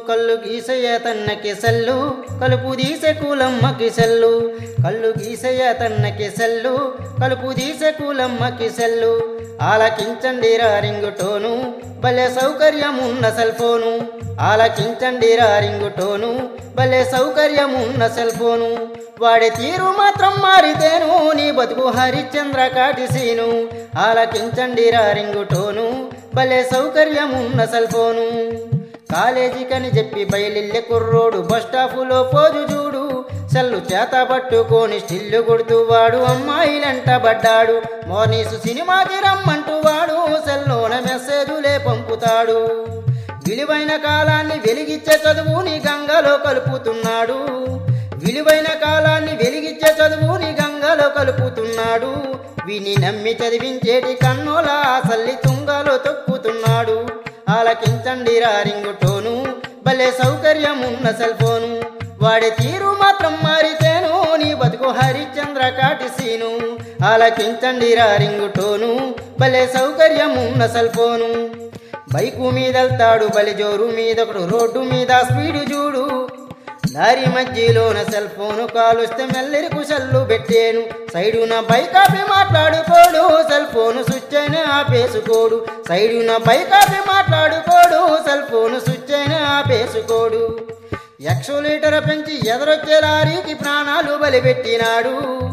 కళ్ళు గీసయ్య తన్నకి సెల్లు కలుపు తీసే కూలమ్మకి సెల్లు కళ్ళు గీసయ్య తన్నకి సెల్లు కలుపు తీసే కూలమ్మకి సెల్లు ఆలకించండి రా రింగుటోను భలే సౌకర్యమున్న సెల్ ఫోను ఆలకించండి రా రింగుటోను భలే సౌకర్యమున్న సెల్ ఫోను వాడే తీరు మాత్రం మారితేను నీ బతుకు హరిశ్చంద్ర కాటిసీను ఆలకించండి రా రింగుటోను భలే సౌకర్యమున్న సెల్ ఫోను కాలేజీకని చెప్పి బయలిల్లె కుర్రోడు బస్టాపులో పోజు చూడు సెల్లు చేత పట్టుకొని స్టిల్లు కొడుతూ వాడు అమ్మాయిలంట పడ్డాడు మోనీసు సినిమాకి రమ్మంటూ వాడు సెల్లోన మెసేజులే పంపుతాడు విలువైన కాలాన్ని వెలిగిచ్చే చదువుని గంగలో కలుపుతున్నాడు విలువైన కాలాన్ని వెలిగిచ్చే చదువుని గంగలో కలుపుతున్నాడు విని నమ్మి చదివించేటి కన్నుల సల్లి తుంగలో తొక్కుతున్నాడు ఆలకించండి రా రింగుటోను భలే సౌకర్యమున్న సెల్ ఫోను వాడే తీరు మాత్రం మారితేను నీ బతుకు హరిశ్చంద్ర కాటిసీను ఆలకించండి రా రింగుటోను భలే సౌకర్యమున్న సెల్ ఫోను బైకు మీదెళ్తాడు బలి జోరు మీదొకడు రోడ్డు మీద స్పీడు చూడు దారి మధ్యలోన సెల్ ఫోను కాలుస్తే మెల్లరి కుశల్లు పెట్టాను సైడున బైక్ ఆపి మాట్లాడుకోడు సెల్ ఫోను స్విచ్ అయినా ఆపేసుకోడు సైడున బైక్ ఆపి మాట్లాడుకోడు సెల్ ఫోను స్విచ్ అయినా ఆపేసుకోడు ఎక్సోలీటర్ పెంచి ఎదరొచ్చే లారీకి ప్రాణాలు బలిపెట్టినాడు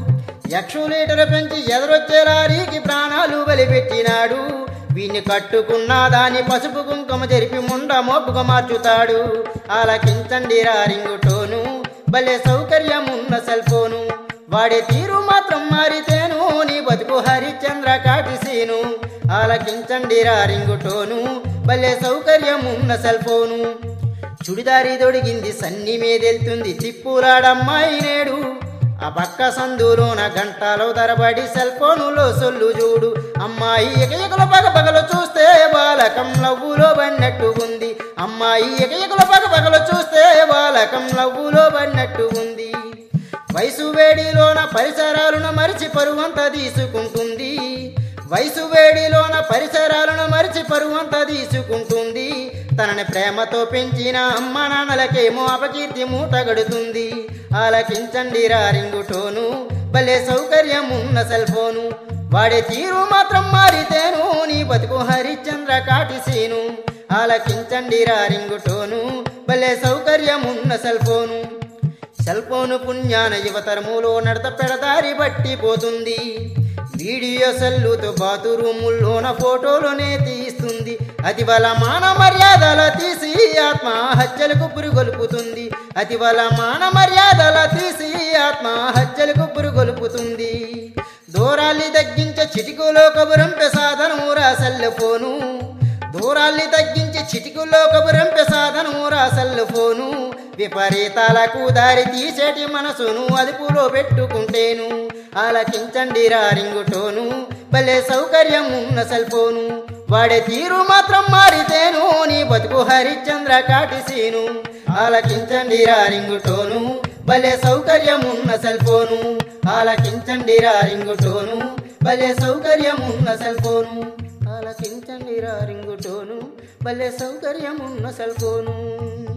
ఎక్సోలీటర్ పెంచి ఎదరొచ్చే లారీకి ప్రాణాలు బలిపెట్టినాడు వీణ్ణి కట్టుకున్న దాని పసుపు కుంకుమ జరిపి ముండ మోపుగా మార్చుతాడు ఆలకించండి రా రింగుటోను భలే సౌకర్యమున్న సెల్ ఫోను వాడే తీరు మాత్రం మారితేను నీ బతుకు హరిశ్చంద్ర కాటిసీను ఆలకించండి రా రింగుటోను భలే సౌకర్యమున్న సెల్ ఫోను చుడిదారి దొడిగింది సన్ని మీదెళ్తుంది తిప్పులాడమ్మాయి నేడు ఆ పక్క సందులోన గంటలో తరబడి సెల్ ఫోనులో సొల్లు చూడు అమ్మాయి ఎకయకుల పగ పగలు చూస్తే బాలకం లవ్వులో పడినట్టు ఉంది అమ్మాయి ఎకయకుల పగ పగలు చూస్తే బాలకం లవ్వులో పడినట్టు ఉంది వయసు వేడిలోన పరిసరాలను మరిచి పరువంతా తీసుకుంటుంది వయసు వేడిలోన పరిసరాలను మరిచి పరువంతా తీసుకుంటుంది తనని ప్రేమతో పెంచిన అమ్మ నాన్నలకేమో అపకీర్తి మూటగడుతుంది ఆలకించండి రా రింగుటోను భలే సౌకర్యమున్న సెల్ ఫోను వాడే తీరు మాత్రం మారితేను నీ బతుకు హరిశ్చంద్ర కాటిసీను ఆలకించండి రా రింగుటోను భలే సౌకర్యమున్న సెల్ ఫోను సెల్ ఫోను పుణ్యాన యువతరములో నడత పెడదారి పట్టిపోతుంది వీడియో సెల్లుతో బాతురూముల్లోన ఫోటోలోనే తీస్తుంది అతి వల మాన మర్యాదల తీసి ఆత్మహత్యలకు పురుగొలుపుతుంది అతి వల మాన మర్యాదల తీసి ఆత్మహత్యలకు పురుగొలుపుతుంది దూరాల్ని తగ్గించే చిటికులో కబురంపె సాధనము రా సెల్ ఫోను దూరాల్ని తగ్గించి చిటికుల్లో కబురంపె సాధనము రా సెల్ ఫోను విపరీతాలకు దారి తీసేటి మనసును అదుపులో పెట్టుకుంటేను ఆలకించండి రా రింగుటోను భలే సౌకర్యం ఉన్న సెల్ ఫోను వాడే తీరు మాత్రం మారితేను నీ బతుకు హరిశ్చంద్ర కాటిసీను ఆలకించండి రా రింగుటోను భలే సౌకర్యం ఉన్న సెల్ ఫోను ఆలకించండి రా రింగుటోను భలే సౌకర్యం ఉన్న సెల్ ఫోను ఆలకించండి రా రింగుటోను భలే సౌకర్యం ఉన్న సెల్ ఫోను